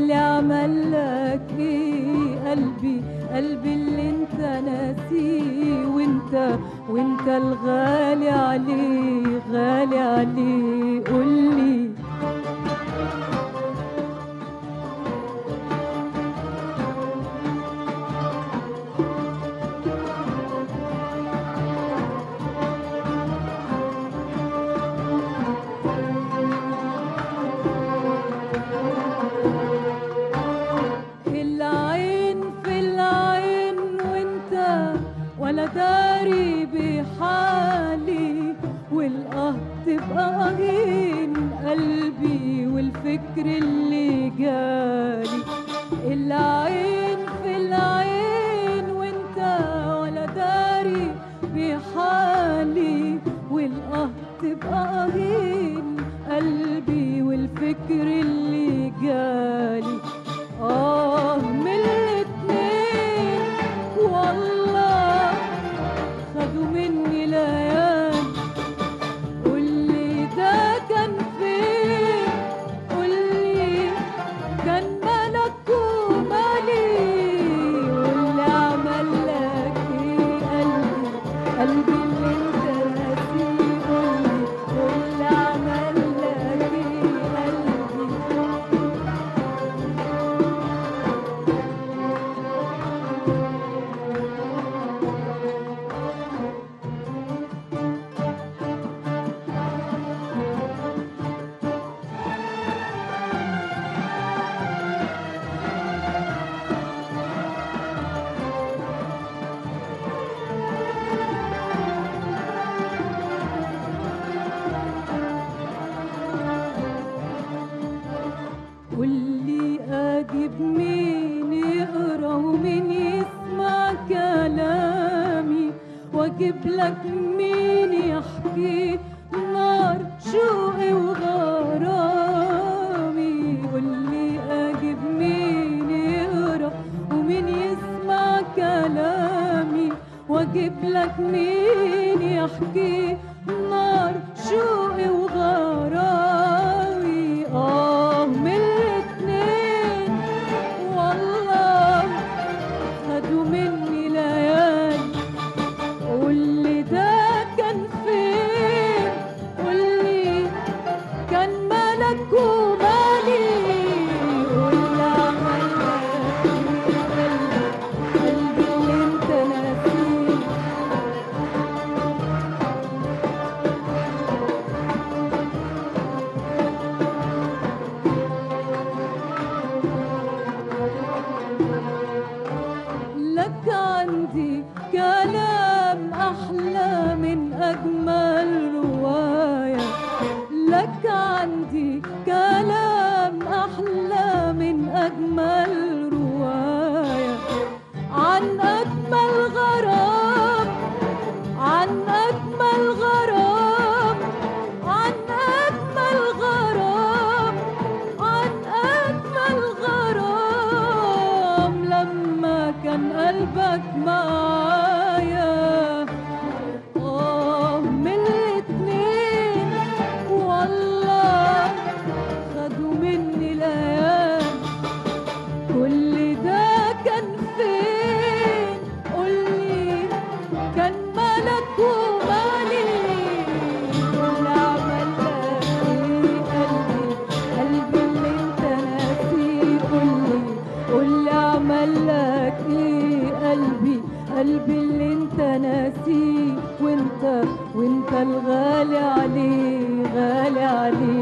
واللي عمل لك ايه قلبي قلبي اللي انت ناسيه وانت وانت الغالي عليه غالي عليه قولي العين في العين وانت ولا داري بحالي والقه تبقى قهين قلبي والفكر اللي جالي العين في العين وانت ولا داري بحالي والقه تبقى قهين قلبي والفكر اللي جالي آه من الاتنين والله خدوا مني ليالي قولي ده كان فين قولي كان ملك ومالي واللي عمل لك ايه قلبي قلبي اللي انت ناسيه قولي واللي عمل لك ايه قلبي واللي اجيب مين يقرا ومين يسمع كلامي واجيب لك مين يحكي نار شوقي وغرامي واللي اجيب مين يقرا ومين يسمع كلامي واجيب لك مين يحكي نار شوقي وغرامي اه من الاتنين والله خدوا مني ليالي قولي ده كان فين قولي كان ملك ومالي قولي عمل لك إيه قلبي قلبي اللي انت ناسيه لك عندي كلام أحلى من أجمل رواية لك عندي كلام أحلى من أجمل رواية عن أجمل غرام عن أجمل غرام عن أجمل غرام عن أجمل غرام لما كان قلبك معايا آه من الاتنين والله خدوا مني ليالي كل ده كان فين قولي كان ملك ومالي واللي عمل لك ايه قلبي قلبي اللي انت ناسيه قولي قولي عمل لك ايه قلبي قلبي اللي انت ناسيه وانت وانت الغالي عليه غالي عليه